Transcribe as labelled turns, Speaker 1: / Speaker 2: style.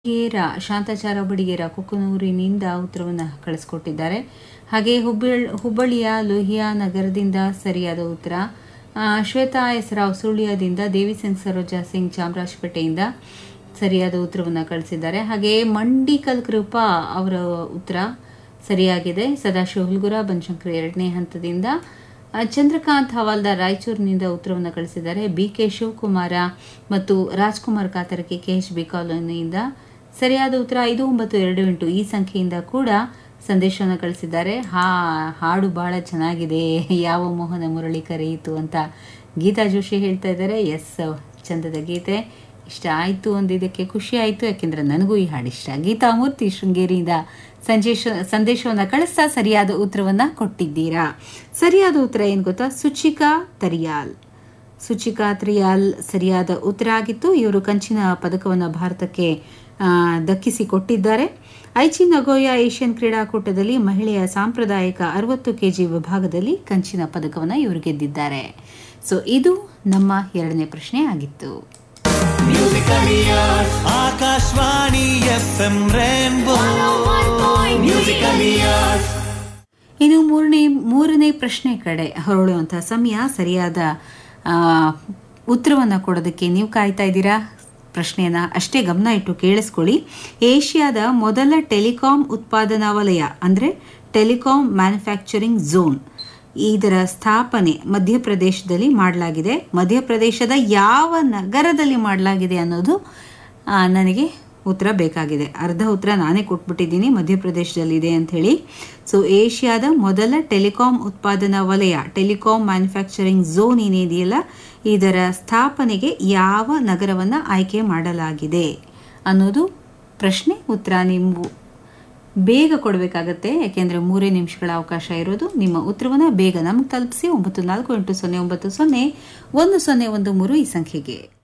Speaker 1: ಬಡಿಗೇರ ಶಾಂತಾಚಾರ ಬಡಿಗೇರ ಕುಕ್ಕನೂರಿನಿಂದ ಉತ್ತರವನ್ನು ಕಳಿಸ್ಕೊಟ್ಟಿದ್ದಾರೆ ಹಾಗೆ ಹುಬ್ಬಳ್ ಹುಬ್ಬಳ್ಳಿಯ ಲೋಹಿಯಾ ನಗರದಿಂದ ಸರಿಯಾದ ಉತ್ತರ ಆ, ಶ್ವೇತಾ ಎಸ್ ರಾವ್ ಸುಳ್ಯದಿಂದ ದೇವಿ ಸಿಂಗ್ ಸರೋಜಾ ಸಿಂಗ್ ಚಾಮರಾಜಪೇಟೆಯಿಂದ ಸರಿಯಾದ ಉತ್ತರವನ್ನು ಕಳಿಸಿದ್ದಾರೆ ಹಾಗೆ ಮಂಡಿಕಲ್ ಕೃಪಾ ಅವರ ಉತ್ತರ ಸರಿಯಾಗಿದೆ ಸದಾಶಿವ ಹುಲ್ಗುರ ಬನಶಂಕರ್ ಎರಡನೇ ಹಂತದಿಂದ ಆ, ಚಂದ್ರಕಾಂತ್ ಹವಾಲ್ದಾರ್ ರಾಯಚೂರಿನಿಂದ ಉತ್ತರವನ್ನು ಕಳಿಸಿದ್ದಾರೆ ಬಿ ಕೆ ಶಿವಕುಮಾರ ಮತ್ತು ರಾಜ್ಕುಮಾರ್ ಕಾತರಕೆ ಕೆ ಎಚ್ ಬಿ ಕಾಲೋನಿಯಿಂದ ಸರಿಯಾದ ಉತ್ತರ ಐದು ಒಂಬತ್ತು ಎರಡು ಎಂಟು ಈ ಸಂಖ್ಯೆಯಿಂದ ಕೂಡ ಸಂದೇಶವನ್ನು ಕಳಿಸಿದ್ದಾರೆ ಹಾ ಹಾಡು ಬಹಳ ಚೆನ್ನಾಗಿದೆ ಯಾವ ಮೋಹನ ಮುರಳಿ ಕರೆಯಿತು ಅಂತ ಗೀತಾ ಜೋಶಿ ಹೇಳ್ತಾ ಇದ್ದಾರೆ ಎಸ್ ಚಂದದ ಗೀತೆ ಇಷ್ಟ ಆಯಿತು ಅಂದಿದ್ದಕ್ಕೆ ಖುಷಿ ಆಯಿತು ಯಾಕೆಂದ್ರೆ ನನಗೂ ಈ ಹಾಡು ಇಷ್ಟ ಗೀತಾ ಮೂರ್ತಿ ಶೃಂಗೇರಿಯಿಂದ ಸಂದೇಶ ಸಂದೇಶವನ್ನು ಕಳಿಸ್ತಾ ಸರಿಯಾದ ಉತ್ತರವನ್ನ ಕೊಟ್ಟಿದ್ದೀರಾ ಸರಿಯಾದ ಉತ್ತರ ಏನು ಗೊತ್ತಾ ಸುಚಿಕಾ ತರಿಯಾಲ್ ಸುಚಿಕಾ ತ್ರಿಯಾಲ್ ಸರಿಯಾದ ಉತ್ತರ ಆಗಿತ್ತು ಇವರು ಕಂಚಿನ ಪದಕವನ್ನು ಭಾರತಕ್ಕೆ ಆ, ದಕ್ಕಿಸಿಕೊಟ್ಟಿದ್ದಾರೆ ಐಚಿ ನಗೋಯಾ ಏಷ್ಯನ್ ಕ್ರೀಡಾಕೂಟದಲ್ಲಿ ಮಹಿಳೆಯ ಸಾಂಪ್ರದಾಯಿಕ ಅರವತ್ತು ಕೆಜಿ ವಿಭಾಗದಲ್ಲಿ ಕಂಚಿನ ಪದಕವನ್ನು ಇವರು ಗೆದ್ದಿದ್ದಾರೆ ಸೊ ಇದು ನಮ್ಮ ಎರಡನೇ ಪ್ರಶ್ನೆ ಆಗಿತ್ತು
Speaker 2: Akashvani F M rainbow musically yours
Speaker 1: ಇನ್ನು ಮೂರನೇ ಮೂರನೇ ಪ್ರಶ್ನೆ ಕಡೆ ಹೊರಳುವಂತಹ ಸಮಯ ಸರಿಯಾದ ಆ, ಉತ್ತರವನ್ನ ಕೊಡೋದಕ್ಕೆ ನೀವು ಕಾಯ್ತಾ ಇದ್ದೀರಾ ಪ್ರಶ್ನೆಯನ್ನ ಅಷ್ಟೇ ಗಮನ ಇಟ್ಟು ಕೇಳಿಸ್ಕೊಳ್ಳಿ ಏಷ್ಯಾದ ಮೊದಲ ಟೆಲಿಕಾಂ ಉತ್ಪಾದನಾ ವಲಯ ಅಂದ್ರೆ ಟೆಲಿಕಾಂ ಮ್ಯಾನುಫ್ಯಾಕ್ಚರಿಂಗ್ ಝೋನ್ ಇದರ ಸ್ಥಾಪನೆ ಮಧ್ಯಪ್ರದೇಶದಲ್ಲಿ ಮಾಡಲಾಗಿದೆ ಮಧ್ಯಪ್ರದೇಶದ ಯಾವ ನಗರದಲ್ಲಿ ಮಾಡಲಾಗಿದೆ ಅನ್ನೋದು ಆ, ನನಗೆ ಉತ್ತರ ಬೇಕಾಗಿದೆ ಅರ್ಧ ಉತ್ತರ ನಾನೇ ಕೊಟ್ಬಿಟ್ಟಿದ್ದೀನಿ ಮಧ್ಯಪ್ರದೇಶದಲ್ಲಿದೆ ಅಂತ ಹೇಳಿ ಸೊ ಏಷ್ಯಾದ ಮೊದಲ ಟೆಲಿಕಾಂ ಉತ್ಪಾದನಾ ವಲಯ ಟೆಲಿಕಾಂ ಮ್ಯಾನುಫ್ಯಾಕ್ಚರಿಂಗ್ ಝೋನ್ ಏನಿದೆಯಲ್ಲ ಇದರ ಸ್ಥಾಪನೆಗೆ ಯಾವ ನಗರವನ್ನು ಆಯ್ಕೆ ಮಾಡಲಾಗಿದೆ ಅನ್ನೋದು ಪ್ರಶ್ನೆ ಉತ್ತರ ನೀವು ಬೇಗ ಕೊಡಬೇಕಾಗತ್ತೆ ಯಾಕೆಂದ್ರೆ ಮೂರೇ ನಿಮಿಷಗಳ ಅವಕಾಶ ಇರೋದು ನಿಮ್ಮ ಉತ್ತರವನ್ನು ಬೇಗ ನಮಗೆ ತಲುಪಿಸಿ ಒಂಬತ್ತು ನಾಲ್ಕು ಎಂಟು ಸೊನ್ನೆ ಒಂಬತ್ತು ಸೊನ್ನೆ ಒಂದು ಸೊನ್ನೆ ಒಂದು ಮೂರು ಈ ಸಂಖ್ಯೆಗೆ